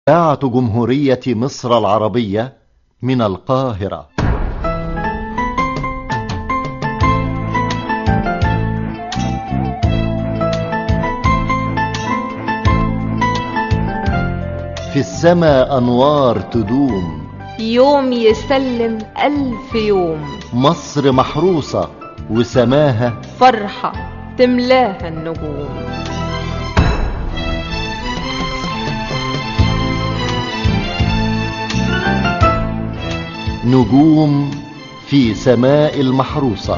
إذاعة جمهورية مصر العربية من القاهرة في السماء أنوار تدوم يوم يسلم ألف يوم مصر محروسة وسماها فرحة تملاها النجوم نجوم في سماء المحروسة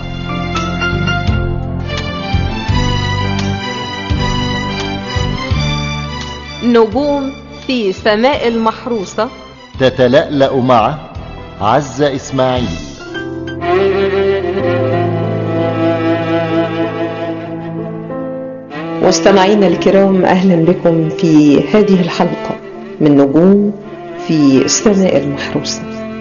نجوم في سماء المحروسة تتلألأ مع عزة إسماعيل مستمعينا الكرام أهلا بكم في هذه الحلقة من نجوم في السماء المحروسة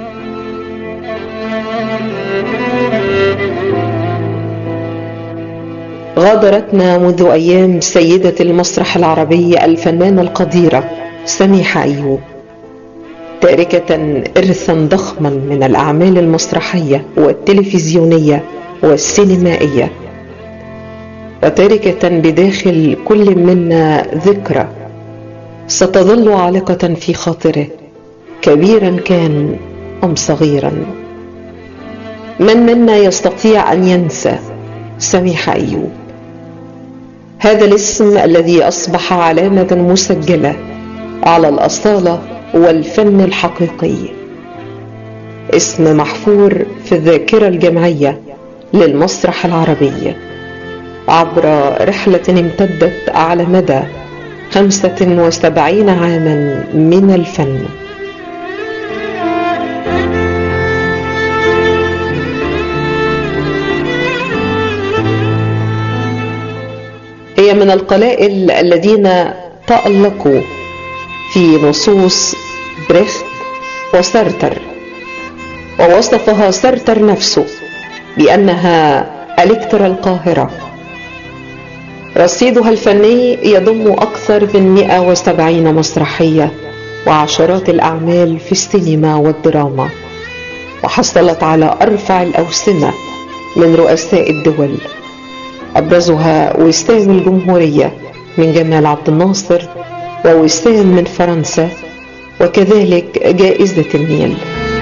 غادرتنا منذ أيام سيدة المسرح العربي الفنانة القديرة سميحة أيوب تاركة إرثا ضخما من الأعمال المسرحية والتلفزيونية والسينمائية وتاركة بداخل كل منا ذكرى ستظل عالقة في خاطره كبيرا كان أم صغيرا من منا يستطيع أن ينسى سميحة أيوب هذا الاسم الذي أصبح علامة مسجلة على الأصالة والفن الحقيقي اسم محفور في الذاكرة الجمعية للمسرح العربي عبر رحلة امتدت على مدى خمسة وسبعين عاما من الفن هي من القلائل الذين تألقوا في نصوص بريخت وسارتر ووصفها سارتر نفسه بأنها ألكترا القاهرة رصيدها الفني يضم أكثر من 170 مسرحية وعشرات الأعمال في السينما والدراما وحصلت على أرفع الأوسمة من رؤساء الدول أبرزها وسام الجمهورية من جمال عبد الناصر ووسام من فرنسا وكذلك جائزة النيل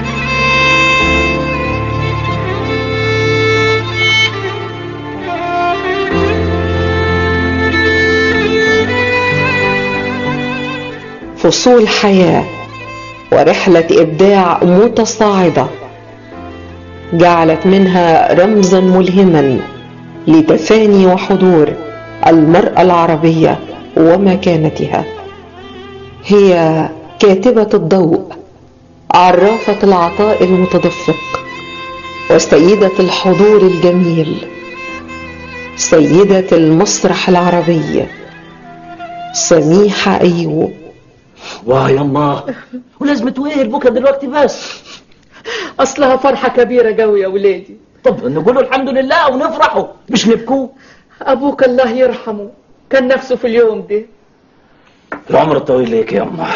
فصول حياة ورحلة إبداع متصاعدة جعلت منها رمزا ملهما لتفاني وحضور المرأة العربية ومكانتها هي كاتبة الضوء عرافة العطاء المتدفق وسيدة الحضور الجميل سيدة المسرح العربي سميحة أيوب واه يما ولازم ايه البكا دلوقتي بس اصلها فرحة كبيرة قوي يا ولادي طب نقول الحمد لله ونفرحوا مش نبكوا ابوك الله يرحمه كان نفسه في اليوم ده العمر الطويل ليك يا اما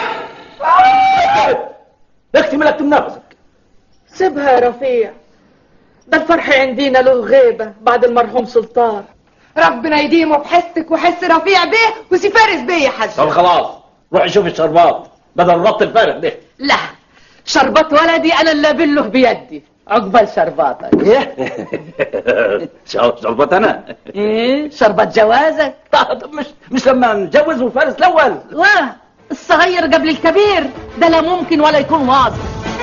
اكتم اكتم نفسك سيبها يا رفيع ده الفرح عندنا له غيبة بعد المرحوم سلطان ربنا يديمه بحسك وحس رفيع بيه وسفارس بيه يا حاج طب خلاص روح شوف الشربات بدل الربط الفارغ ده لا شربات ولدي انا اللي ابله بيدي عقبال شرباتك ايه شربات انا ايه شربات جوازك طب مش مش لما نتجوز والفارس الاول واه الصغير قبل الكبير ده لا ممكن ولا يكون واضح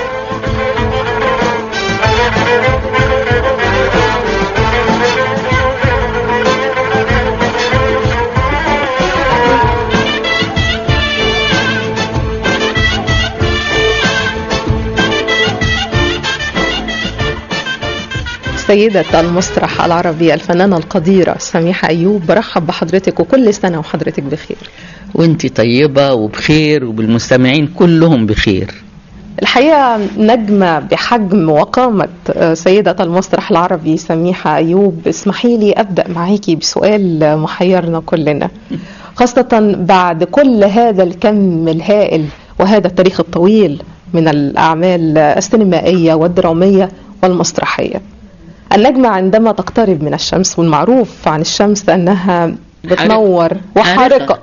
سيدة المسرح العربي الفنانة القديرة سميحة أيوب برحب بحضرتك وكل سنة وحضرتك بخير وانت طيبة وبخير وبالمستمعين كلهم بخير الحقيقة نجمة بحجم وقامة سيدة المسرح العربي سميحة أيوب اسمحي لي أبدأ معاكي بسؤال محيرنا كلنا خاصة بعد كل هذا الكم الهائل وهذا التاريخ الطويل من الأعمال السينمائية والدرامية والمسرحية النجمة عندما تقترب من الشمس والمعروف عن الشمس أنها بتنور وحارقة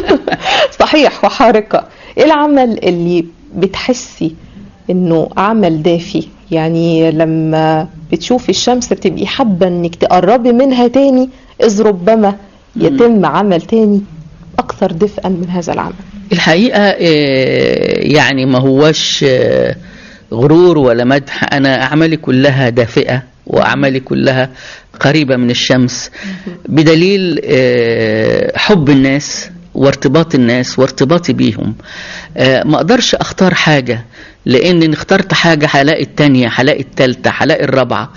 صحيح وحارقة إيه العمل اللي بتحسي إنه عمل دافي يعني لما بتشوفي الشمس بتبقي حابة إنك تقربي منها تاني إذ ربما يتم عمل تاني أكثر دفئا من هذا العمل الحقيقة آه، يعني ما هوش آه، غرور ولا مدح أنا أعمالي كلها دافئة وأعمالي كلها قريبة من الشمس بدليل آه، حب الناس وارتباط الناس وارتباطي بيهم آه، ما اقدرش اختار حاجة لان إن اخترت حاجة هلاقي التانية هلاقي التالتة هلاقي الرابعة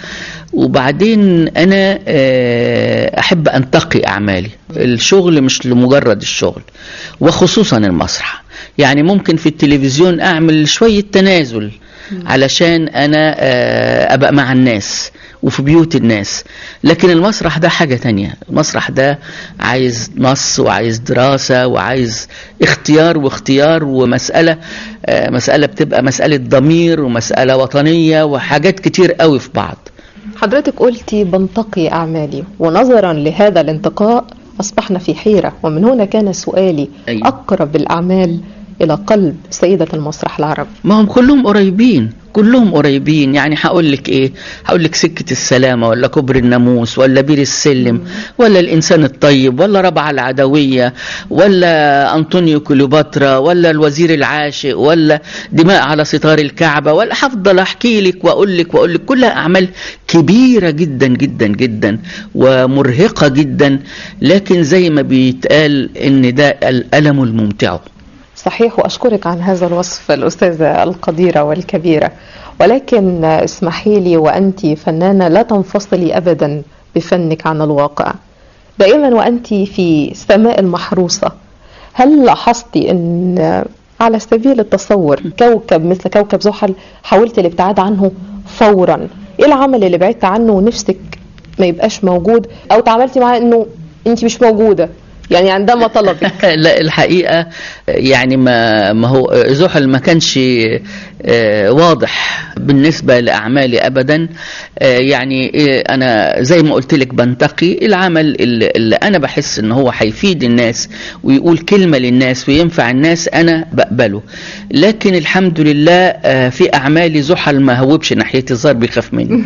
وبعدين انا آه، احب انتقي اعمالي الشغل مش لمجرد الشغل وخصوصا المسرح يعني ممكن في التلفزيون اعمل شوية تنازل علشان انا آه، ابقى مع الناس وفي بيوت الناس لكن المسرح ده حاجة تانية المسرح ده عايز نص وعايز دراسة وعايز اختيار واختيار ومسألة آه، مسألة بتبقى مسألة ضمير ومسألة وطنية وحاجات كتير قوي في بعض حضرتك قلتي بنتقي أعمالي ونظرا لهذا الانتقاء أصبحنا في حيرة ومن هنا كان سؤالي أيوة. أقرب الأعمال إلى قلب سيدة المسرح العربي ما هم كلهم قريبين كلهم قريبين يعني هقول لك ايه هقول لك سكه السلامه ولا كبر الناموس ولا بير السلم ولا الانسان الطيب ولا ربع العدويه ولا انطونيو كليوباترا ولا الوزير العاشق ولا دماء على ستار الكعبه ولا هفضل احكي لك واقول لك واقول لك كلها اعمال كبيره جدا جدا جدا ومرهقه جدا لكن زي ما بيتقال ان ده الالم الممتع صحيح وأشكرك عن هذا الوصف الأستاذة القديرة والكبيرة ولكن اسمحي لي وأنت فنانة لا تنفصلي أبدا بفنك عن الواقع دائما وأنت في السماء المحروسة هل لاحظتي أن على سبيل التصور كوكب مثل كوكب زحل حاولت الابتعاد عنه فورا ايه العمل اللي بعدت عنه ونفسك ما يبقاش موجود او تعاملتي معاه انه انت مش موجوده يعني عندما طلبك لا الحقيقة يعني ما ما هو زحل ما كانش آه، واضح بالنسبة لأعمالي أبدا آه، يعني آه، أنا زي ما قلت لك بنتقي العمل اللي اللي أنا بحس إن هو هيفيد الناس ويقول كلمة للناس وينفع الناس أنا بقبله لكن الحمد لله آه، في أعمالي زحل ما هوبش ناحيتي الظاهر بيخاف مني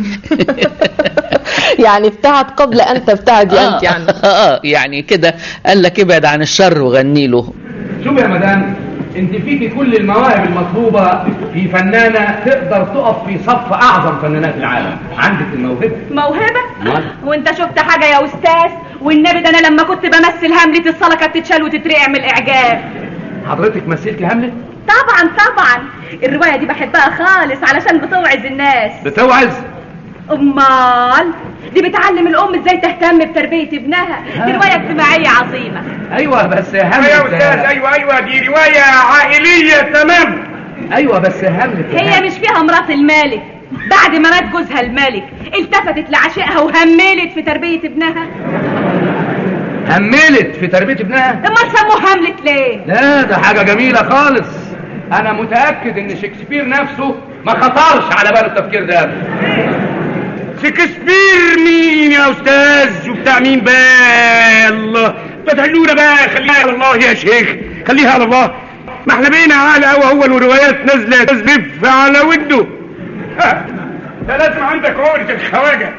يعني ابتعد قبل ان تبتعدي انت عنه اه يعني كده قال لك ابعد عن الشر وغني له شوف يا مدام انت فيكي كل المواهب المطلوبه في فنانه تقدر تقف في صف اعظم فنانات العالم عندك الموهبه موهبة نعم. وانت شفت حاجة يا استاذ والنبي ده انا لما كنت بمثل هاملت الصلاة كانت تتشال وتترقع من الاعجاب حضرتك مثلتي هاملت طبعا طبعا الرواية دي بحبها خالص علشان بتوعظ الناس بتوعظ امال دي بتعلم الام ازاي تهتم بتربية ابنها دي رواية اجتماعية عظيمة ايوه بس هاملت يا استاذ ايوه ايوه دي روايه عائليه تمام ايوه بس هاملت هي مش فيها مرات الملك بعد ما مات جوزها الملك التفتت لعشائها وهملت في تربية ابنها هملت في تربيه ابنها امال سموه هاملت ليه لا ده حاجه جميله خالص انا متاكد ان شكسبير نفسه ما خطرش على باله التفكير ده شكسبير مين يا استاذ وبتاع مين بقى الله بتعلونا بقى خليها على الله يا شيخ خليها على الله ما احنا بقينا عقل قوي هو الروايات نازله تزلف على وده ده لازم عندك عقدة الخواجه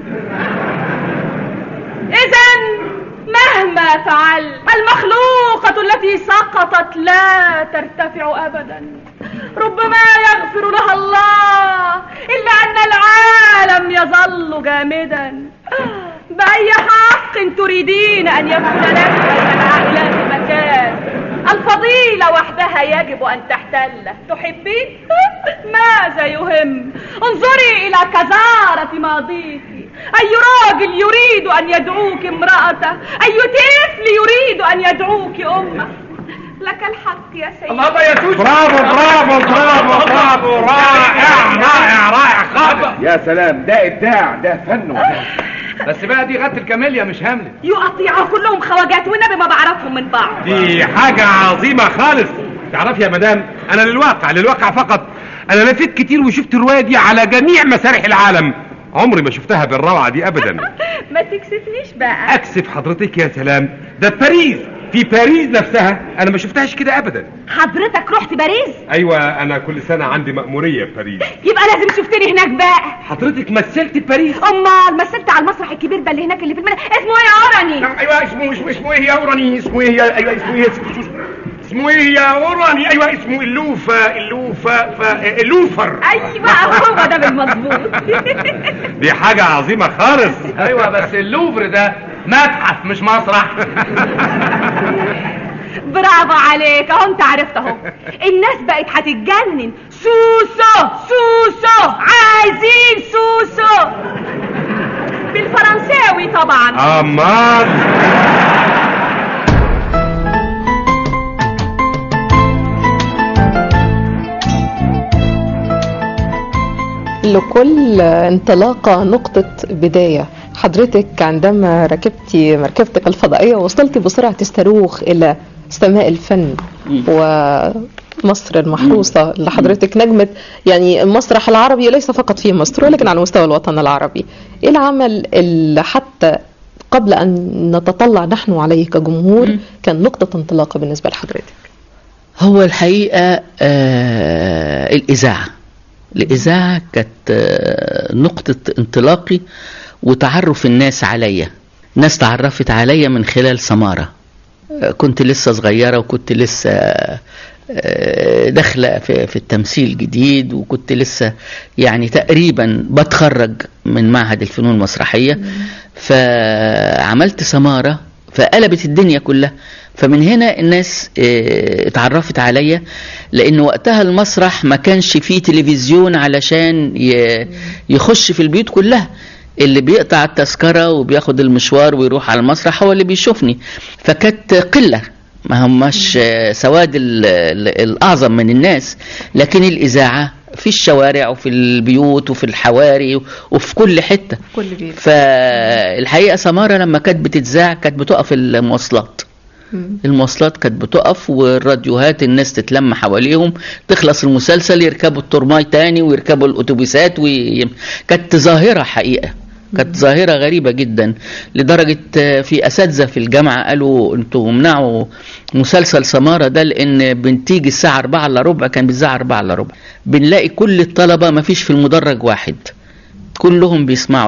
اذا مهما فعل المخلوقة التي سقطت لا ترتفع ابدا ربما يغفر لها الله الا ان العالم يظل جامدا باي حق تريدين ان يكون لك بين العائلات مكان الفضيلة وحدها يجب أن تحتله تحبين؟ ماذا يهم؟ انظري إلى كزارة ماضيك أي راجل يريد أن يدعوك امرأته أي طفل يريد أن يدعوك أمه لك الحق يا سيدي الله يا توت برافو برافو برافو برافو رائع رائع رائع خالص يا سلام ده ابداع ده فن بس بقى دي غت الكاميليا مش هاملت يقطيعوا كلهم خواجات والنبي ما بعرفهم من بعض دي حاجة عظيمة خالص تعرفي يا مدام انا للواقع للواقع فقط انا لفيت كتير وشفت الروايه دي على جميع مسارح العالم عمري ما شفتها بالروعه دي ابدا ما تكسفنيش بقى اكسف حضرتك يا سلام ده في باريس في باريس نفسها انا ما شفتهاش كده ابدا حضرتك رحت باريس ايوه انا كل سنه عندي مأموريه في باريس يبقى لازم شفتني هناك بقى حضرتك مثلت في باريس امال مثلت على المسرح الكبير ده اللي هناك اللي في المدينه اسمه ايه يا اوراني نعم ايوه اسمه اسمه اسمه ايه يا اوراني اسمه ايه يا ايوه اسمه ايه اسمه, اسمه ايه يا اوراني ايوه اسمه اللوفا اللوفا فا اللوفر ايوه هو ده بالمظبوط دي حاجه عظيمه خالص ايوه بس اللوفر ده متحف مش مسرح برافو عليك اهو انت عرفت اهو الناس بقت هتتجنن سوسو سوسو عايزين سوسو بالفرنساوي طبعا امال لكل انطلاقة نقطة بداية حضرتك عندما ركبتي مركبتك الفضائية وصلتي بسرعة الصاروخ إلى سماء الفن ومصر المحروسة اللي حضرتك نجمت يعني المسرح العربي ليس فقط في مصر ولكن على مستوى الوطن العربي إيه العمل اللي حتى قبل أن نتطلع نحن عليه كجمهور كان نقطة انطلاقة بالنسبة لحضرتك هو الحقيقة آه الإذاعة الإذاعة كانت آه نقطة انطلاقي وتعرف الناس عليا ناس تعرفت عليا من خلال سمارة آه كنت لسه صغيرة وكنت لسه آه داخلة في, في التمثيل جديد وكنت لسه يعني تقريبا بتخرج من معهد الفنون المسرحية فعملت سمارة فقلبت الدنيا كلها فمن هنا الناس اه اتعرفت عليا لان وقتها المسرح ما كانش فيه تلفزيون علشان يخش في البيوت كلها اللي بيقطع التذكرة وبياخد المشوار ويروح على المسرح هو اللي بيشوفني فكانت قلة ما هماش سواد الأعظم من الناس لكن الإذاعة في الشوارع وفي البيوت وفي الحواري وفي كل حتة كل بيت فالحقيقة سمارة لما كانت بتتذاع كانت بتقف المواصلات المواصلات كانت بتقف والراديوهات الناس تتلم حواليهم تخلص المسلسل يركبوا الترماي تاني ويركبوا الاتوبيسات وي... كانت ظاهرة حقيقة كانت ظاهرة غريبة جدا لدرجة في أساتذة في الجامعة قالوا انتوا منعوا مسلسل سمارة ده لأن بنتيجي الساعة 4 إلا ربع كان بيذاع 4 إلا ربع بنلاقي كل الطلبة ما فيش في المدرج واحد كلهم بيسمعوا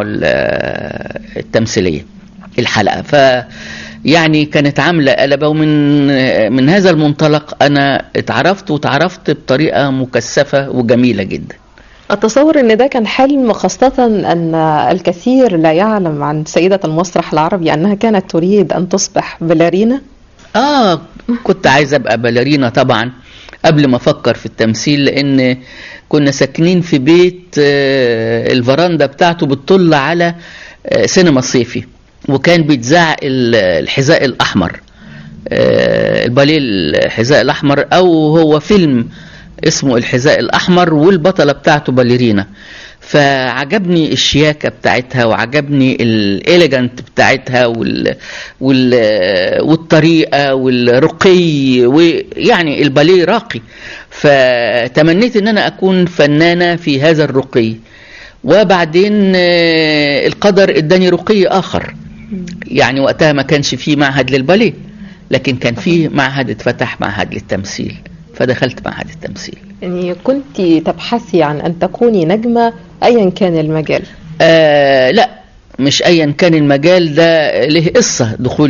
التمثيلية الحلقة ف يعني كانت عاملة قلبة ومن من هذا المنطلق أنا اتعرفت وتعرفت بطريقة مكثفة وجميلة جدا أتصور أن ده كان حلم خاصة أن الكثير لا يعلم عن سيدة المسرح العربي أنها كانت تريد أن تصبح باليرينا آه كنت عايز أبقى باليرينا طبعا قبل ما أفكر في التمثيل لأن كنا ساكنين في بيت الفراندا بتاعته بتطل على سينما صيفي وكان بيتذاع الحذاء الأحمر الباليه الحذاء الأحمر أو هو فيلم اسمه الحذاء الأحمر والبطلة بتاعته باليرينا فعجبني الشياكة بتاعتها وعجبني الإليجانت بتاعتها وال... وال... والطريقة والرقي ويعني الباليه راقي فتمنيت ان انا اكون فنانة في هذا الرقي وبعدين القدر اداني رقي اخر يعني وقتها ما كانش فيه معهد للباليه لكن كان فيه معهد اتفتح معهد للتمثيل فدخلت معهد التمثيل يعني كنت تبحثي عن أن تكوني نجمة أيا كان المجال آه لا مش أيا كان المجال ده له قصة دخول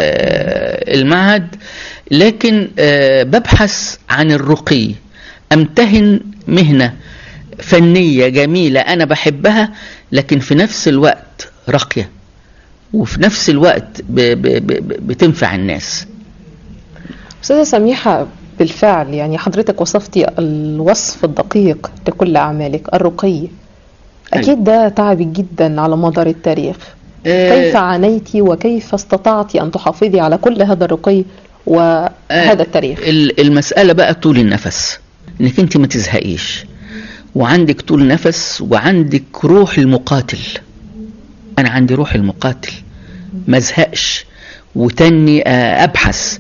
المعهد لكن آه ببحث عن الرقي أمتهن مهنة فنية جميلة أنا بحبها لكن في نفس الوقت راقية وفي نفس الوقت ب ب ب بتنفع الناس أستاذة سميحة بالفعل يعني حضرتك وصفتي الوصف الدقيق لكل أعمالك الرقي أكيد ده تعبك جدا على مدار التاريخ كيف عانيتي وكيف استطعتي أن تحافظي على كل هذا الرقي وهذا التاريخ المسألة بقى طول النفس انك انت ما تزهقيش وعندك طول نفس وعندك روح المقاتل انا عندي روح المقاتل ما ازهقش وتاني ابحث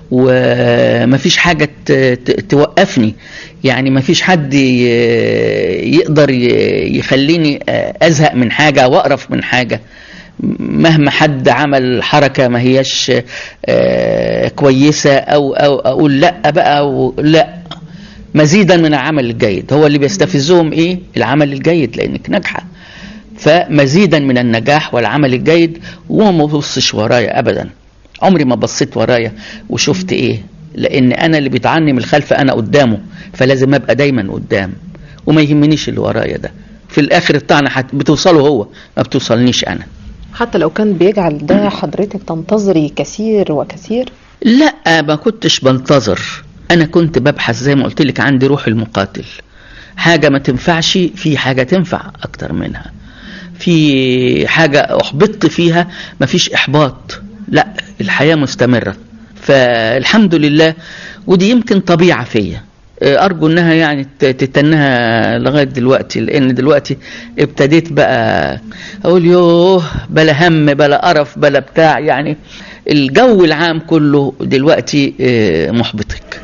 ومفيش حاجة ت- ت- توقفني يعني مفيش حد ي- يقدر ي- يخليني آه، أزهق من حاجة أو أقرف من حاجة مهما حد عمل حركة ما هياش آه، كويسة أو, أو أقول لا بقى أو لا مزيدا من العمل الجيد هو اللي بيستفزهم إيه العمل الجيد لأنك ناجحة فمزيدا من النجاح والعمل الجيد وما ببصش ورايا ابدا عمري ما بصيت ورايا وشفت ايه لان انا اللي بيطعني من الخلف انا قدامه فلازم ابقى دايما قدام وما يهمنيش اللي ورايا ده في الاخر الطعنه حت- بتوصله هو ما بتوصلنيش انا حتى لو كان بيجعل ده حضرتك تنتظري كثير وكثير لا ما كنتش بنتظر انا كنت ببحث زي ما قلت لك عندي روح المقاتل حاجة ما تنفعش في حاجة تنفع اكتر منها في حاجة احبطت فيها ما فيش احباط لا الحياة مستمرة فالحمد لله ودي يمكن طبيعة فيا ارجو انها يعني ت- تتنها لغايه دلوقتي لان دلوقتي ابتديت بقى اقول يوه بلا هم بلا قرف بلا بتاع يعني الجو العام كله دلوقتي آه، محبطك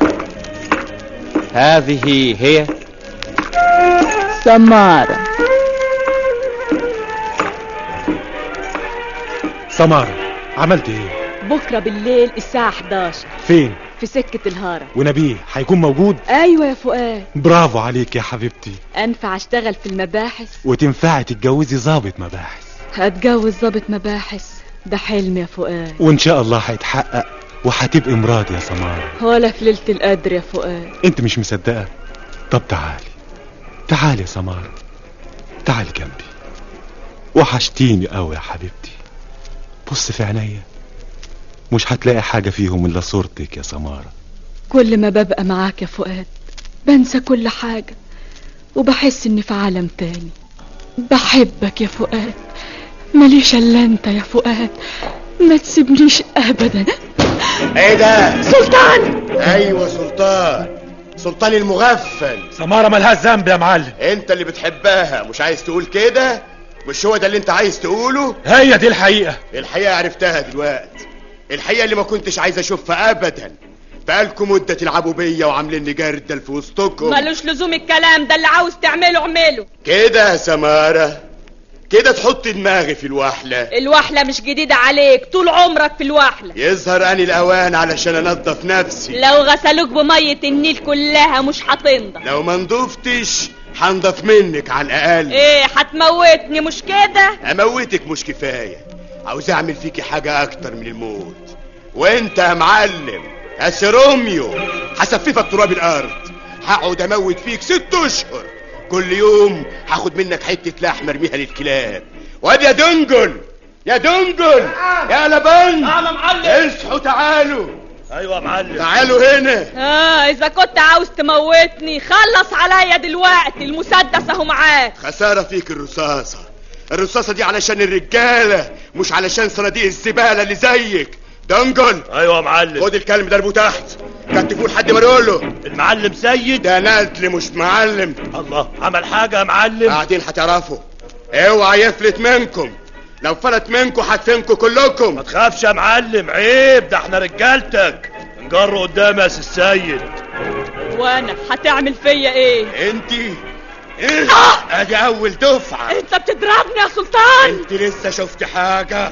هذه هي سمارة سمارة عملت ايه بكرة بالليل الساعة 11 فين في سكة الهارة ونبيه هيكون موجود أيوة يا فؤاد برافو عليك يا حبيبتي أنفع أشتغل في المباحث وتنفعي تتجوزي ظابط مباحث هتجوز ضابط مباحث ده حلم يا فؤاد وان شاء الله هيتحقق وهتبقي مراد يا سمارة ولا في ليلة القدر يا فؤاد انت مش مصدقة طب تعالي تعالي يا سمارة تعالي جنبي وحشتيني قوي يا حبيبتي بص في عينيا مش هتلاقي حاجة فيهم إلا صورتك يا سمارة كل ما ببقى معاك يا فؤاد بنسى كل حاجة وبحس إني في عالم تاني بحبك يا فؤاد ماليش إلا أنت يا فؤاد ما تسيبنيش أبدا ايه ده سلطان ايوه سلطان سلطان المغفل سمارة ملهاش ذنب يا معلم انت اللي بتحبها مش عايز تقول كده مش هو ده اللي انت عايز تقوله هي دي الحقيقة الحقيقة عرفتها دلوقتي الحقيقة اللي ما كنتش عايز اشوفها ابدا بقالكم مدة تلعبوا بيا وعاملين لي جردل في وسطكم ملوش لزوم الكلام ده اللي عاوز تعمله اعمله كده يا سمارة كده تحط دماغي في الوحلة الوحلة مش جديدة عليك طول عمرك في الوحلة يظهر اني الاوان علشان انضف نفسي لو غسلوك بمية النيل كلها مش هتنضف لو ما نضفتش هنضف منك على الاقل ايه هتموتني مش كده اموتك مش كفاية عاوز اعمل فيكي حاجة اكتر من الموت وانت يا معلم يا سيروميو هسففك تراب الارض هقعد اموت فيك ست اشهر كل يوم هاخد منك حتة لحمة ارميها للكلاب واد يا دنجل يا دنجل يا لبن نعم يا معلم. اصحوا تعالوا ايوه يا معلم تعالوا هنا اه اذا كنت عاوز تموتني خلص عليا دلوقتي المسدس اهو معاك خسارة فيك الرصاصة الرصاصة دي علشان الرجالة مش علشان صناديق الزبالة اللي زيك دنجل ايوه يا معلم خد الكلب ده تحت كتفوه لحد ما نقول له المعلم سيد ده نادل مش معلم الله عمل حاجة يا معلم قاعدين هتعرفوا اوعى يفلت منكم لو فلت منكم هدفنكم كلكم ما تخافش يا معلم عيب ده احنا رجالتك نجر قدام يا سي السيد وانا هتعمل فيا ايه انتي إيه؟ ادي اول دفعة انت بتضربني يا سلطان انت لسه شفت حاجة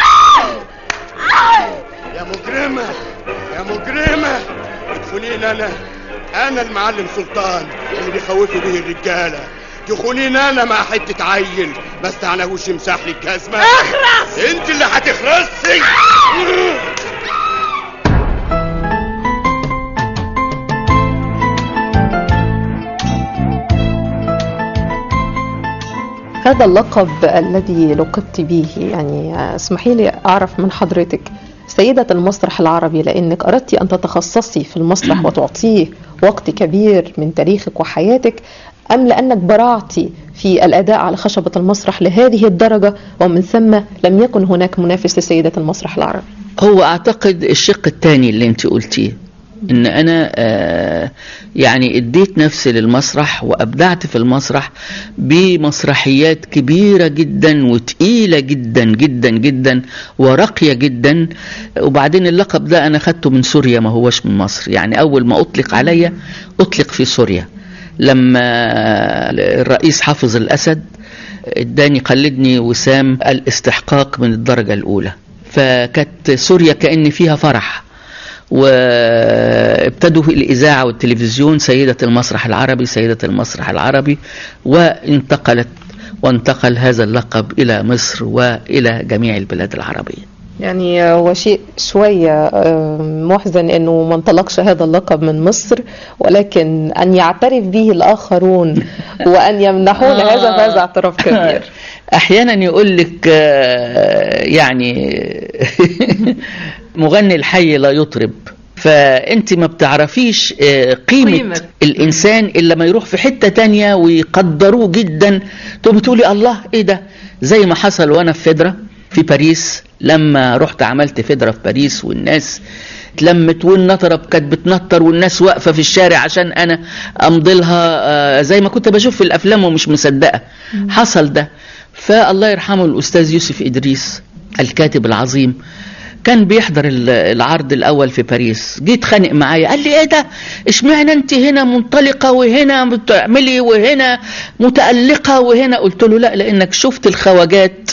يا مجرمة يا مجرمة تخونين انا انا المعلم سلطان اللي بيخوفوا به الرجالة تخونين انا مع حتة عيل ما استعناهوش يمسح لي الجزمة اخرس انت اللي هتخرسي هذا اللقب الذي لقبت به يعني اسمحي لي أعرف من حضرتك سيدة المسرح العربي لأنك أردت أن تتخصصي في المسرح وتعطيه وقت كبير من تاريخك وحياتك أم لأنك برعتي في الأداء على خشبة المسرح لهذه الدرجة ومن ثم لم يكن هناك منافس لسيدة المسرح العربي هو اعتقد الشق الثاني اللي انت قلتيه ان انا آه يعني اديت نفسي للمسرح وابدعت في المسرح بمسرحيات كبيرة جدا وتقيلة جدا جدا جدا وراقية جدا وبعدين اللقب ده انا خدته من سوريا ما هوش من مصر يعني اول ما اطلق عليا اطلق في سوريا لما الرئيس حافظ الاسد اداني قلدني وسام الاستحقاق من الدرجة الاولى فكانت سوريا كأن فيها فرح وابتدوا في الإذاعة والتلفزيون سيدة المسرح العربي سيدة المسرح العربي وانتقلت وانتقل هذا اللقب إلى مصر وإلى جميع البلاد العربية يعني هو شيء شوية محزن انه ما انطلقش هذا اللقب من مصر ولكن ان يعترف به الاخرون وان يمنحون آه. هذا فهذا اعتراف كبير احيانا يقول لك آه، يعني مغني الحي لا يطرب فانت ما بتعرفيش آه، قيمة, قيمة. قيمة الانسان الا لما يروح في حتة تانية ويقدروه جدا تقوم تقولي الله ايه ده زي ما حصل وانا في فدرة في باريس لما رحت عملت فدرة في باريس والناس اتلمت والنطرة كانت بتنطر والناس واقفة في الشارع عشان انا امضي لها آه، زي ما كنت بشوف في الافلام ومش مصدقة حصل ده فالله يرحمه الاستاذ يوسف ادريس الكاتب العظيم كان بيحضر ال- العرض الاول في باريس جيت خانق معايا قال لي ايه ده اشمعنى انت هنا منطلقه وهنا بتعملي وهنا متالقه وهنا قلت له لا لانك شفت الخواجات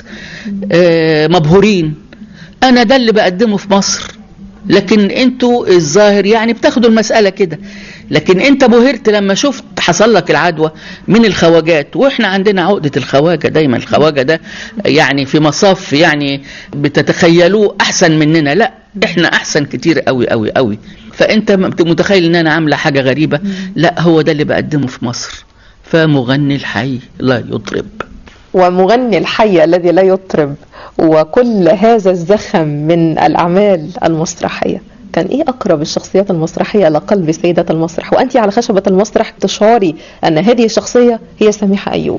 آه، مبهورين انا ده اللي بقدمه في مصر لكن انتوا الظاهر يعني بتاخدوا المسألة كده لكن انت بهرت لما شفت حصل لك العدوى من الخواجات واحنا عندنا عقدة الخواجة دايما الخواجة ده يعني في مصاف يعني بتتخيلوه احسن مننا لا احنا احسن كتير قوي قوي قوي فانت متخيل ان انا عاملة حاجة غريبة لا هو ده اللي بقدمه في مصر فمغني الحي لا يطرب ومغني الحي الذي لا يطرب وكل هذا الزخم من الأعمال المسرحية كان إيه أقرب الشخصيات المسرحية لقلب سيدة المسرح وأنت على خشبة المسرح تشعري أن هذه الشخصية هي سميحة أيوب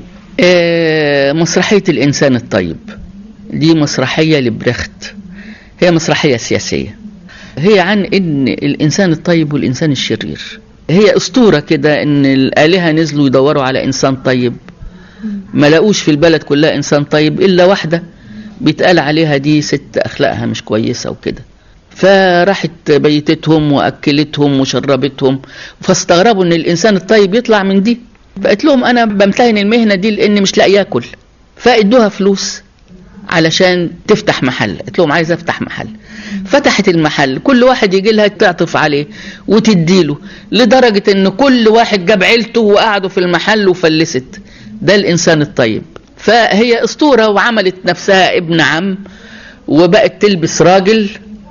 آه، مسرحية الإنسان الطيب دي مسرحية لبرخت هي مسرحية سياسية هي عن إن الإنسان الطيب والإنسان الشرير هي أسطورة كده إن الآلهة نزلوا يدوروا على إنسان طيب ما لقوش في البلد كلها إنسان طيب إلا واحدة بيتقال عليها دي ست أخلاقها مش كويسة وكده فراحت بيتتهم وأكلتهم وشربتهم فاستغربوا إن الإنسان الطيب يطلع من دي فقلت لهم أنا بمتهن المهنة دي لأني مش لاقي آكل فادوها فلوس علشان تفتح محل قلت لهم عايز افتح محل فتحت المحل كل واحد يجي لها تعطف عليه وتديله لدرجة ان كل واحد جاب عيلته وقعدوا في المحل وفلست ده الانسان الطيب فهي اسطورة وعملت نفسها ابن عم وبقت تلبس راجل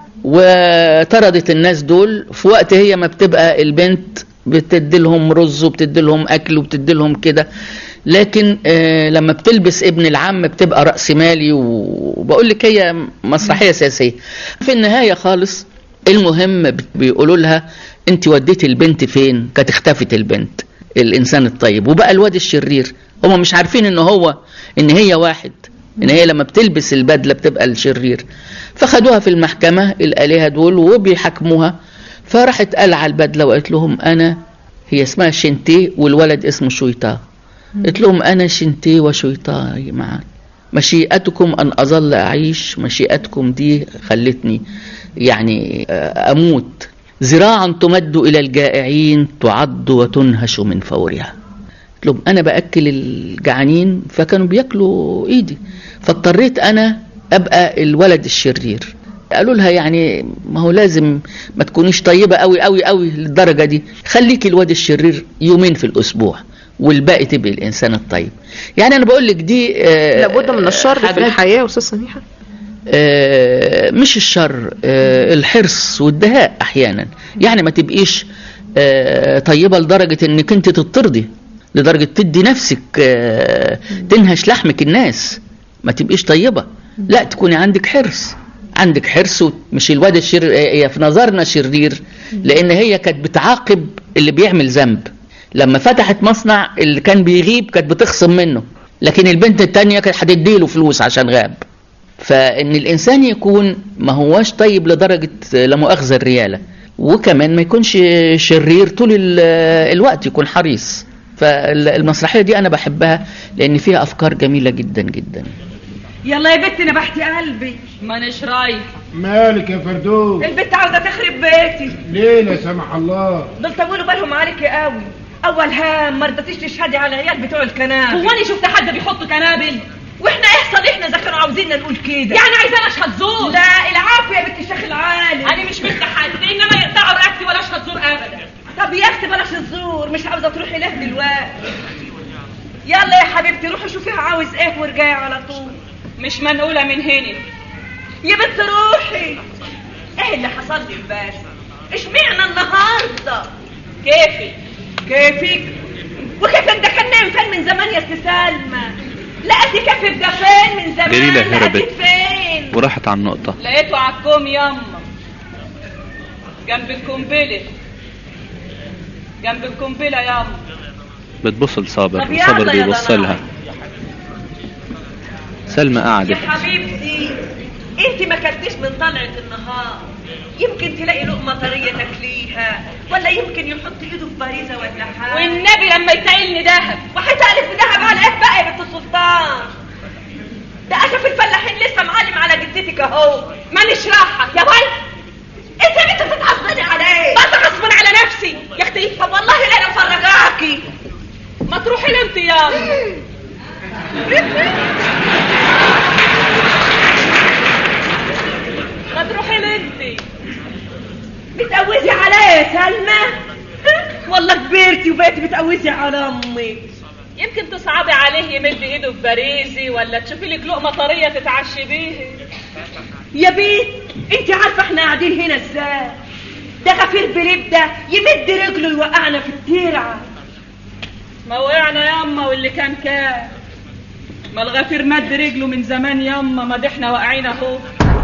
وطردت الناس دول في وقت هي ما بتبقى البنت بتدي لهم رز وبتدي لهم اكل وبتدي لهم كده لكن آه لما بتلبس ابن العم بتبقى رأس مالي وبقول لك هي مسرحية سياسية في النهاية خالص المهم بت- بيقولوا لها انت وديتي البنت فين كانت اختفت البنت الانسان الطيب وبقى الواد الشرير هم مش عارفين ان هو ان هي واحد ان هي لما بتلبس البدلة بتبقى الشرير فخدوها في المحكمة الآلهة دول وبيحكموها فراحت قلع البدلة وقالت لهم انا هي اسمها شنتي والولد اسمه شويطة قلت لهم أنا شنتي وشويطاي معا مشيئتكم أن أظل أعيش مشيئتكم دي خلتني يعني آه، أموت ذراعا تمد إلى الجائعين تعض وتنهش من فورها قلت لهم أنا بأكل الجعانين فكانوا بياكلوا إيدي فاضطريت أنا أبقى الولد الشرير قالوا لها يعني ما هو لازم ما تكونيش طيبة قوي قوي قوي للدرجة دي خليكي الواد الشرير يومين في الأسبوع والباقي تبقي الإنسان الطيب يعني أنا بقول لك دي آه، لابد من الشر في حاجات- الحياة يا أستاذ سميحة آه، مش الشر آه، الحرص والدهاء احيانا يعني ما تبقيش آه، طيبه لدرجه انك انت تطردي لدرجه تدي نفسك آه، تنهش لحمك الناس ما تبقيش طيبه لا تكوني عندك حرص عندك حرص مش الواد الشرير هي في نظرنا شرير لان هي كانت بتعاقب اللي بيعمل ذنب لما فتحت مصنع اللي كان بيغيب كانت بتخصم منه لكن البنت التانية كانت هتديله فلوس عشان غاب فان الانسان يكون ما هواش طيب لدرجه لا مؤاخذه الرياله وكمان ما يكونش شرير طول ال- الوقت يكون حريص فالمسرحية دي أنا بحبها لأن فيها أفكار جميلة جدا جدا يلا يا بنت نبحتي قلبي مانيش رايح مالك يا فردوس البنت عاوزه تخرب بيتي ليه لا سمح الله دول طولوا بالهم عليكي قوي اول هام ما رضيتيش تشهدي على العيال بتوع الكنابل هو انا شفت حد بيحط كنابل واحنا يحصل احنا اذا كانوا عاوزيننا نقول كده يعني عايزانا اشهد زور لا العافيه يا بنت الشيخ العالم انا مش مثل حد انما يقطعوا رقبتي ولا اشهد زور ابدا طب يا اختي بلاش الزور مش عاوزه تروحي له دلوقتي يلا يا حبيبتي روحي شوفيها عاوز ايه وارجعي على طول مش منقوله من هنا يا بنت روحي ايه اللي حصل لي امبارح اشمعنى النهارده كيفي كيفك وكيفك ده كان نايم فين من زمان يا ست سلمى لقيتي كيفك ده فين من زمان جليلة هربت. لقيتك فين وراحت على النقطة لقيته على الكوم ياما جنب القنبله جنب القنبله ياما بتبص لصابر طب يلا وصابر يا بيبص ضنايا. لها سلمى يا قعدت حبيبتي انت ما كلتيش من طلعة النهار يمكن تلاقي لقمة طرية تاكليها ولا يمكن يحط ايده في باريزة ولا حاجة والنبي لما يتقلني دهب وهيتقلب دهب على ايه بقى يا بنت السلطان ده اسف الفلاحين لسه معلم على جدتك اهو مانيش راحة يا باي انت يا بنت بتتعصبني على ايه؟ بس غصبا على نفسي يا اختي طب والله لا انا مفرجاكي ما تروحي لي انت يلا ما تروحي لي انت بتقوزي عليا يا سلمى والله كبرتي وبقيتي بتقوزي على امي يمكن تصعبي عليه يمد ايده في باريزي ولا تشوفي لك لقمه طريه تتعشي بيها يا بيت انت عارفه احنا قاعدين هنا ازاي ده غفير بليب ده يمد رجله يوقعنا في الترعه ما وقعنا ياما واللي كان كان ما الغفير مد رجله من زمان ياما ما ده احنا واقعين اهو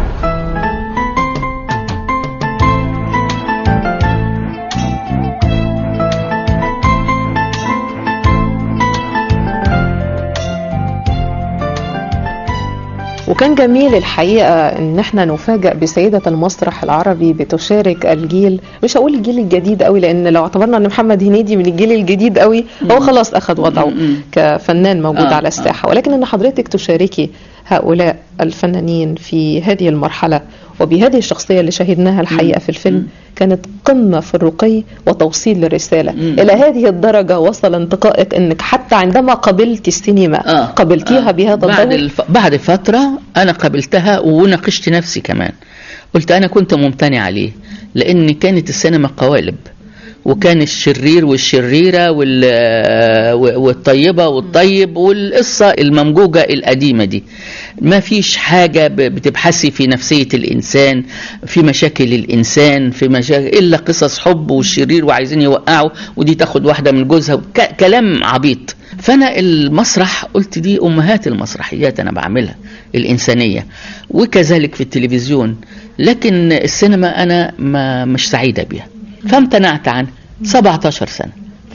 وكان جميل الحقيقة ان احنا نفاجأ بسيدة المسرح العربي بتشارك الجيل مش هقول الجيل الجديد قوي لان لو اعتبرنا ان محمد هنيدي من الجيل الجديد قوي هو خلاص اخذ وضعه كفنان موجود آه، على الساحة ولكن ان حضرتك تشاركي هؤلاء الفنانين في هذه المرحلة وبهذه الشخصية اللي شاهدناها الحقيقة في الفيلم كانت قمة في الرقي وتوصيل للرسالة إلى هذه الدرجة وصل انتقائك أنك حتى عندما قبلت السينما قبلتيها بهذا بعد الضوء الف... بعد فترة أنا قبلتها وناقشت نفسي كمان قلت أنا كنت ممتنع عليه لأن كانت السينما قوالب وكان الشرير والشريرة وال... والطيبة والطيب والقصة الممجوجة القديمة دي ما فيش حاجة ب- بتبحثي في نفسية الإنسان في مشاكل الإنسان في مشاكل إلا قصص حب والشرير وعايزين يوقعوا ودي تاخد واحدة من جوزها ك... كلام عبيط فأنا المسرح قلت دي أمهات المسرحيات أنا بعملها الإنسانية وكذلك في التلفزيون لكن السينما أنا ما مش سعيدة بيها فامتنعت عنها 17 سنة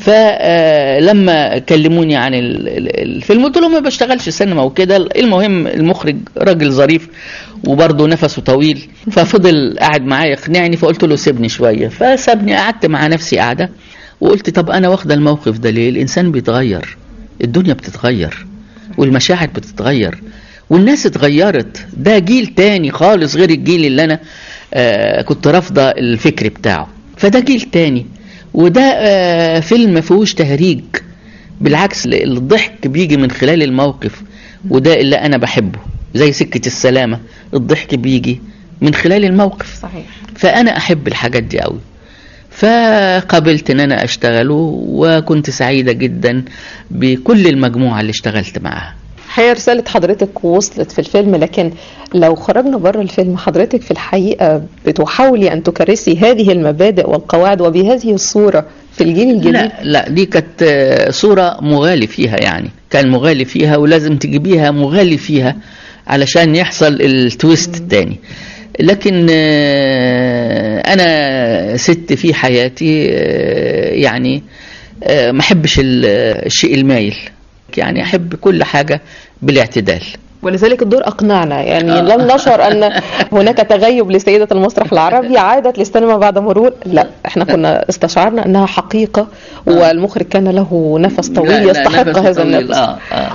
فلما كلموني عن ال- ال- الفيلم قلت لهم ما بشتغلش سينما وكده المهم المخرج راجل ظريف وبرضه نفسه طويل ففضل قاعد معايا يقنعني فقلت له سيبني شوية فسابني قعدت مع نفسي قاعدة وقلت طب أنا واخدة الموقف ده ليه الإنسان بيتغير الدنيا بتتغير والمشاعر بتتغير والناس اتغيرت ده جيل تاني خالص غير الجيل اللي أنا آه كنت رافضة الفكر بتاعه فده جيل تاني وده آه فيلم ما فيهوش تهريج بالعكس ال- الضحك بيجي من خلال الموقف وده اللي انا بحبه زي سكة السلامة الضحك بيجي من خلال الموقف صحيح فانا احب الحاجات دي قوي فقبلت ان انا اشتغله وكنت سعيدة جدا بكل المجموعة اللي اشتغلت معاها هي رسالة حضرتك وصلت في الفيلم لكن لو خرجنا بره الفيلم حضرتك في الحقيقة بتحاولي أن تكرسي هذه المبادئ والقواعد وبهذه الصورة في الجيل الجديد لا لا دي كانت آه، صورة مغالي فيها يعني كان مغالي فيها ولازم تجيبيها مغالي فيها علشان يحصل التويست التاني لكن آه، انا ست في حياتي آه، يعني آه، ما احبش ال- الشيء المايل يعني احب كل حاجة بالاعتدال ولذلك الدور أقنعنا يعني آه. لم نشعر أن هناك تغيب لسيدة المسرح العربي عادت للسينما بعد مرور لا احنا كنا استشعرنا أنها حقيقة والمخرج كان له نفس لا، طويل لا، يستحق نفس هذا طويل، النفس آه آه.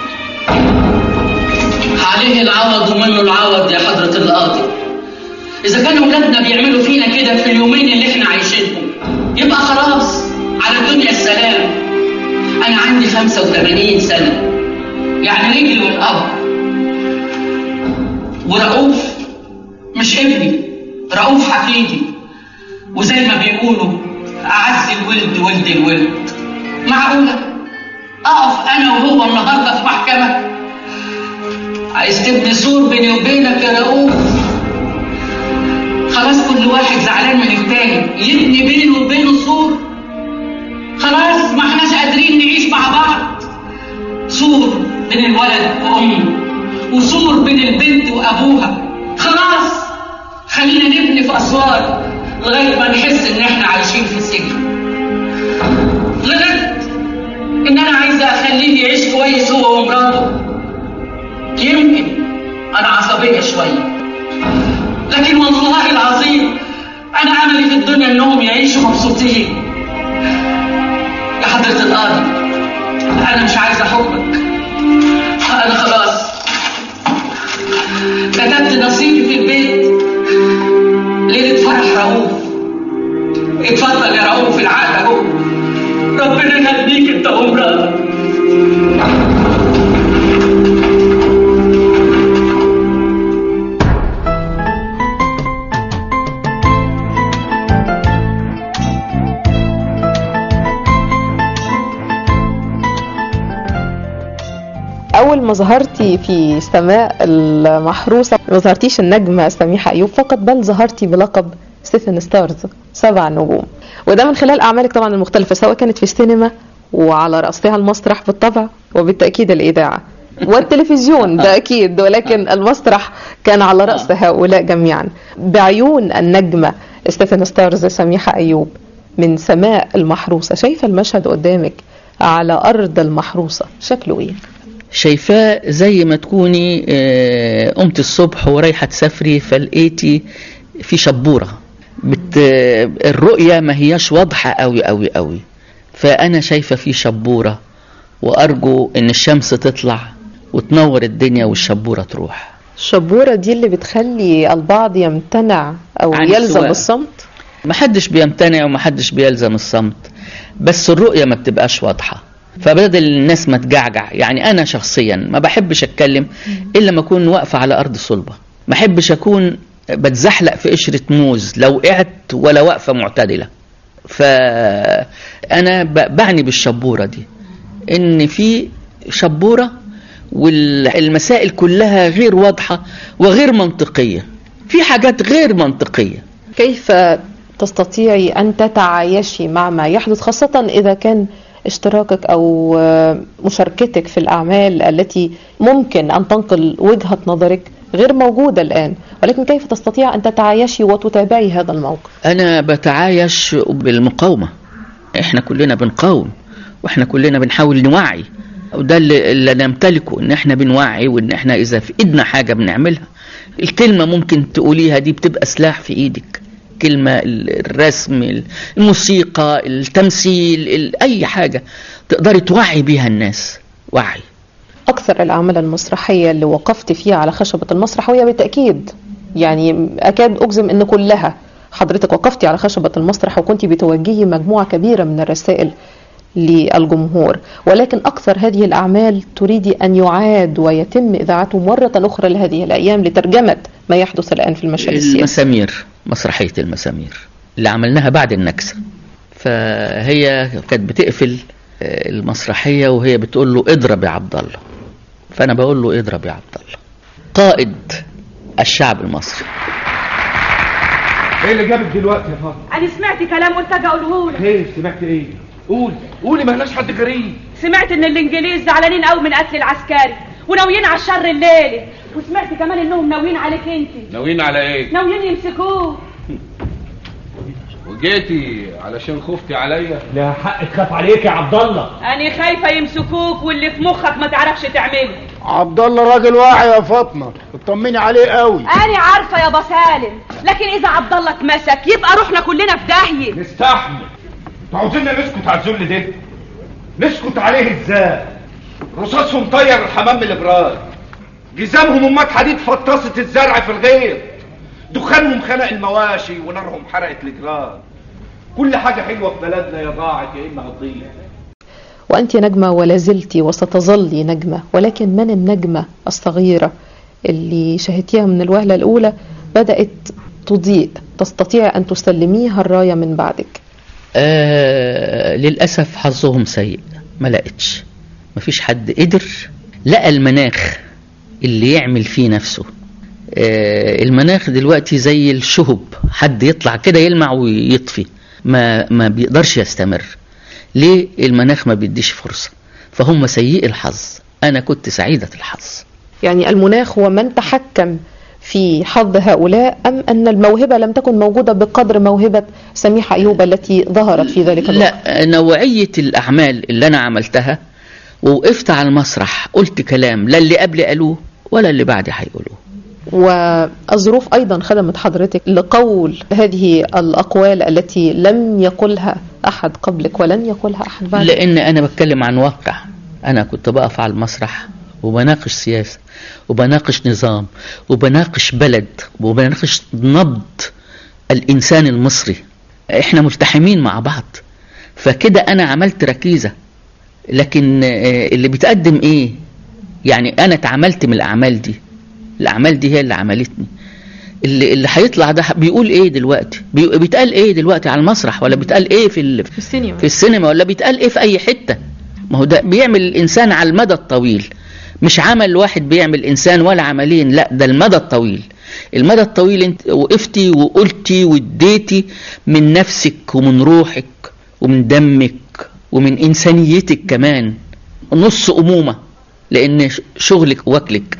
عليه العوض ومنه العوض يا حضرة القاضي إذا كانوا ولادنا بيعملوا فينا كده في اليومين اللي احنا عايشينهم يبقى خلاص على الدنيا السلام أنا عندي 85 سنة يعني رجلي والأب ورؤوف مش ابني رؤوف حفيدي وزي ما بيقولوا أعز الولد ولد الولد معقولة أقف أنا وهو النهاردة في محكمة عايز تبني سور بيني وبينك يا رؤوف خلاص كل واحد زعلان من التاني يبني بينه وبينه سور خلاص ما احناش قادرين نعيش مع بعض سور بين الولد وامه وسور بين البنت وابوها خلاص خلينا نبني في اسوار لغايه ما نحس ان احنا عايشين في سجن غلط ان انا عايزه اخليه يعيش كويس هو ومراته يمكن انا عصبيه شويه لكن والله العظيم انا املي في الدنيا انهم يعيشوا مبسوطين يا حضره القاضي انا مش عايزه حكمك انا خلاص كتبت نصيبي في البيت ليله فرح رؤوف اتفضل يا رؤوف العقد اهو ربنا يهديك انت ومراتك أول ما ظهرتي في سماء المحروسة ما ظهرتيش النجمة سميحة أيوب فقط بل ظهرتي بلقب ستيفن ستارز سبع نجوم وده من خلال أعمالك طبعا المختلفة سواء كانت في السينما وعلى رأسها المسرح بالطبع وبالتأكيد الإذاعة والتلفزيون ده أكيد ولكن المسرح كان على رأس هؤلاء جميعا بعيون النجمة ستيفن ستارز سميحة أيوب من سماء المحروسة شايفة المشهد قدامك على أرض المحروسة شكله إيه؟ شايفاه زي ما تكوني آه، قمت الصبح ورايحة تسافري فلقيتي في شبورة بت... الرؤية ما هياش واضحة قوي قوي قوي فأنا شايفة في شبورة وأرجو إن الشمس تطلع وتنور الدنيا والشبورة تروح الشبورة دي اللي بتخلي البعض يمتنع أو عن يلزم السواقة. الصمت محدش بيمتنع ومحدش بيلزم الصمت بس الرؤية ما بتبقاش واضحة فبدل الناس ما تجعجع يعني أنا شخصيا ما بحبش أتكلم إلا ما أكون واقفة على أرض صلبة ما أحبش أكون بتزحلق في قشرة موز لو وقعت ولا واقفة معتدلة فأنا ب- بعني بالشبورة دي إن في شبورة والمسائل كلها غير واضحة وغير منطقية في حاجات غير منطقية كيف تستطيعي أن تتعايشي مع ما يحدث خاصة إذا كان اشتراكك أو آه، مشاركتك في الأعمال التي ممكن أن تنقل وجهة نظرك غير موجودة الآن ولكن كيف تستطيع أن تتعايشي وتتابعي هذا الموقف أنا بتعايش بالمقاومة إحنا كلنا بنقاوم وإحنا كلنا بنحاول نوعي وده اللي, اللي نمتلكه إن إحنا بنوعي وإن إحنا إذا في إيدنا حاجة بنعملها الكلمة ممكن تقوليها دي بتبقى سلاح في إيدك كلمة ال- الرسم الموسيقى التمثيل ال- أي حاجة تقدري توعي بيها الناس وعي أكثر الأعمال المسرحية اللي وقفت فيها على خشبة المسرح وهي بالتأكيد يعني أكاد أجزم أن كلها حضرتك وقفتي على خشبة المسرح وكنت بتوجهي مجموعة كبيرة من الرسائل للجمهور ولكن أكثر هذه الأعمال تريد أن يعاد ويتم إذاعته مرة أخرى لهذه الأيام لترجمة ما يحدث الآن في المشهد السياسي المسامير مسرحية المسامير اللي عملناها بعد النكسة فهي كانت بتقفل آه، المسرحية وهي بتقول له اضرب يا عبد الله فأنا بقول له اضرب يا عبد الله قائد الشعب المصري ايه اللي جابك دلوقتي يا فاطمه انا سمعت كلام قلت اجي اقوله لك ايه سمعت ايه قول قولي ما لناش حد غريب سمعت ان الانجليز زعلانين قوي من قتل العسكري وناويين على الشر الليلي وسمعت كمان انهم ناويين عليك انت ناويين على ايه ناويين يمسكوه جيتي علشان خفتي عليا لا حق تخاف عليك يا عبد الله أنا خايفة يمسكوك واللي في مخك ما تعرفش تعمله عبد الله راجل واعي يا فاطمه اطمني عليه قوي أنا عارفة يا بسالم لكن إذا عبد الله اتمسك يبقى روحنا كلنا في داهية نستحمل انتوا عاوزيننا نسكت على الذل ده نسكت عليه ازاي رصاصهم طير الحمام من الابراج جزامهم امات حديد فطست الزرع في الغيط دخانهم خنق المواشي ونارهم حرقت الجيران كل حاجه حلوه في بلدنا يا ضاعت يا اما هتضيع وأنت نجمة ولا زلت وستظلي نجمة ولكن من النجمة الصغيرة اللي شاهدتيها من الوهلة الأولى بدأت تضيء تستطيع أن تسلميها الراية من بعدك آه للأسف حظهم سيء ما لقتش مفيش حد قدر لقى المناخ اللي يعمل فيه نفسه آه المناخ دلوقتي زي الشهب حد يطلع كده يلمع ويطفي ما ما بيقدرش يستمر ليه المناخ ما بيديش فرصة فهم سيئي الحظ أنا كنت سعيدة الحظ يعني المناخ هو من تحكم في حظ هؤلاء أم أن الموهبة لم تكن موجودة بقدر موهبة سميحة أيوب التي ظهرت في ذلك الوقت لا نوعية الأعمال اللي أنا عملتها ووقفت على المسرح قلت كلام لا اللي قبلي قالوه ولا اللي بعدي هيقولوه والظروف أيضا خدمت حضرتك لقول هذه الأقوال التي لم يقلها أحد قبلك ولن يقولها أحد بعدك لأن أنا بتكلم عن واقع أنا كنت بقف على المسرح وبناقش سياسة وبناقش نظام وبناقش بلد وبناقش نبض الإنسان المصري إحنا ملتحمين مع بعض فكده أنا عملت ركيزة لكن آه، اللي بيتقدم إيه يعني أنا اتعاملت من الأعمال دي الأعمال دي هي اللي عملتني اللي اللي هيطلع ده بيقول ايه دلوقتي بي- بيتقال ايه دلوقتي على المسرح ولا بيتقال ايه في ال... في السينما في السينما ولا بيتقال ايه في اي حته ما هو ده بيعمل الانسان على المدى الطويل مش عمل واحد بيعمل انسان ولا عملين لا ده المدى الطويل المدى الطويل انت وقفتي وقلتي واديتي من نفسك ومن روحك ومن دمك ومن انسانيتك كمان نص امومه لان ش- شغلك واكلك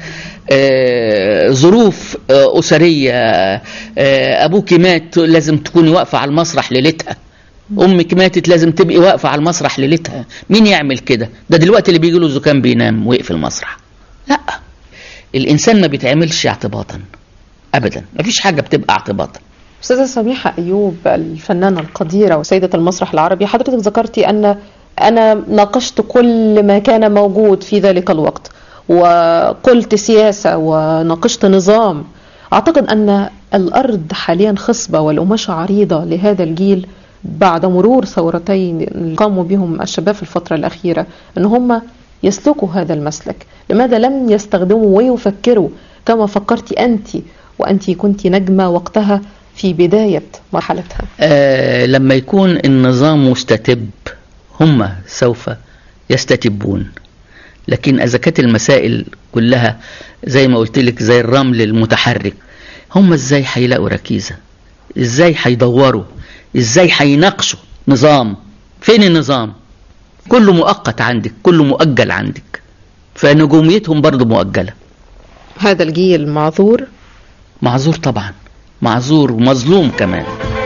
آه، ظروف آه، اسريه آه، ابوك مات لازم تكوني واقفه على المسرح ليلتها امك ماتت لازم تبقي واقفه على المسرح ليلتها مين يعمل كده ده دلوقتي اللي بيجي له زكام بينام ويقفل المسرح لا الانسان ما بيتعملش اعتباطا ابدا مفيش حاجه بتبقى اعتباطا أستاذة سميحة أيوب الفنانة القديرة وسيدة المسرح العربي حضرتك ذكرتي أن أنا ناقشت كل ما كان موجود في ذلك الوقت وقلت سياسة وناقشت نظام أعتقد أن الأرض حاليا خصبة والقماشة عريضة لهذا الجيل بعد مرور ثورتين قاموا بهم الشباب في الفترة الأخيرة أن هم يسلكوا هذا المسلك لماذا لم يستخدموا ويفكروا كما فكرت أنت وأنت كنت نجمة وقتها في بداية مرحلتها آه لما يكون النظام مستتب هم سوف يستتبون لكن اذا كانت المسائل كلها زي ما قلت لك زي الرمل المتحرك هم ازاي هيلاقوا ركيزه ازاي هيدوروا ازاي هيناقشوا نظام فين النظام كله مؤقت عندك كله مؤجل عندك فنجوميتهم برضو مؤجله هذا الجيل معذور معذور طبعا معذور ومظلوم كمان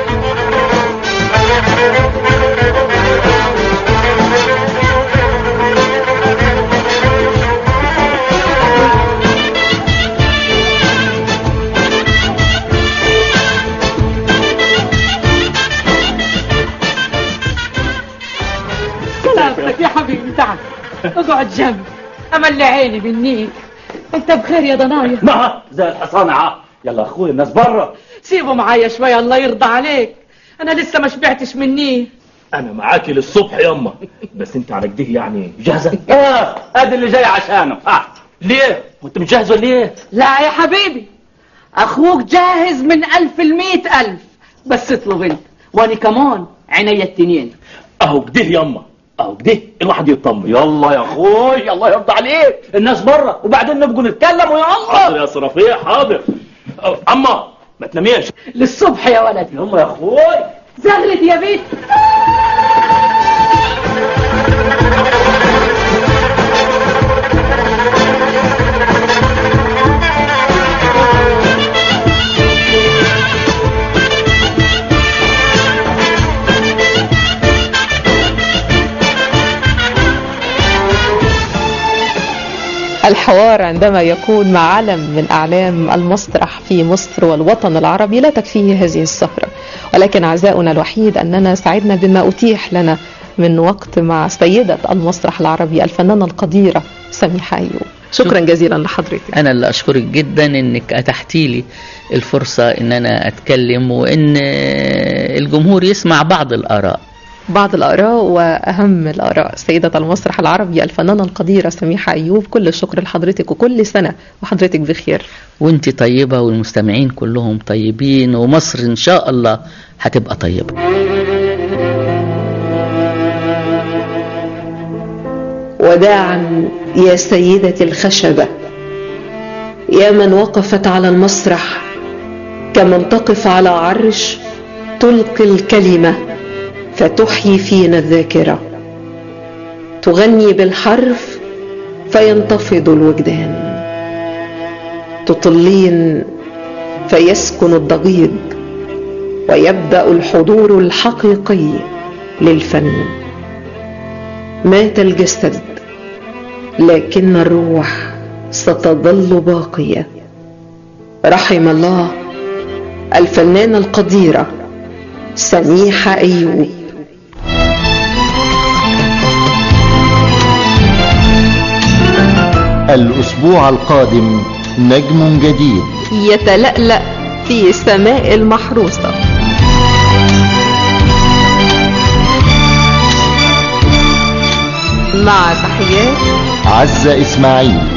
سلامتك يا حبيبي تعال اقعد جنبي املي عيني بالنيل انت بخير يا ضنايا ما زي الحصان اه يلا يا اخويا الناس بره سيبه معايا شويه الله يرضى عليك انا لسه ما شبعتش مني انا معاكي للصبح يما بس انت على كده يعني جاهزه اه ادي اللي جاي عشانه اه ليه وانت مش جاهز ولا ايه لا يا حبيبي اخوك جاهز من الف المئة الف بس اطلب انت وانا كمان عينيا التنين اهو كده يما اهو كده الواحد يطمن يلا يا اخوي الله يرضى عليك الناس بره وبعدين نبقوا نتكلم ويلا حاضر يا صرافيه حاضر أه، اما ما تناميش للصبح يا ولدي يلا يا اخوي زغلت يا بيت الحوار عندما يكون مع علم من أعلام المسرح في مصر والوطن العربي لا تكفيه هذه السهرة ولكن عزاؤنا الوحيد أننا سعدنا بما أتيح لنا من وقت مع سيدة المسرح العربي الفنانة القديرة سميحة أيوب شكرا جزيلا لحضرتك انا اللي اشكرك جدا انك اتحتي لي الفرصه ان انا اتكلم وان الجمهور يسمع بعض الاراء بعض الآراء وأهم الآراء سيدة المسرح العربي الفنانة القديرة سميحة أيوب كل الشكر لحضرتك وكل سنة وحضرتك بخير وانت طيبه والمستمعين كلهم طيبين ومصر ان شاء الله هتبقى طيبه وداعا يا سيدتي الخشبة يا من وقفت على المسرح كمن تقف على عرش تلقي الكلمة فتحيي فينا الذاكرة تغني بالحرف فينتفض الوجدان تطلين فيسكن الضجيج ويبدأ الحضور الحقيقي للفن مات الجسد لكن الروح ستظل باقية رحم الله الفنانة القديرة سميحة أيوب الأسبوع القادم نجم جديد يتلألأ في سماء المحروسة مع تحيات عزة إسماعيل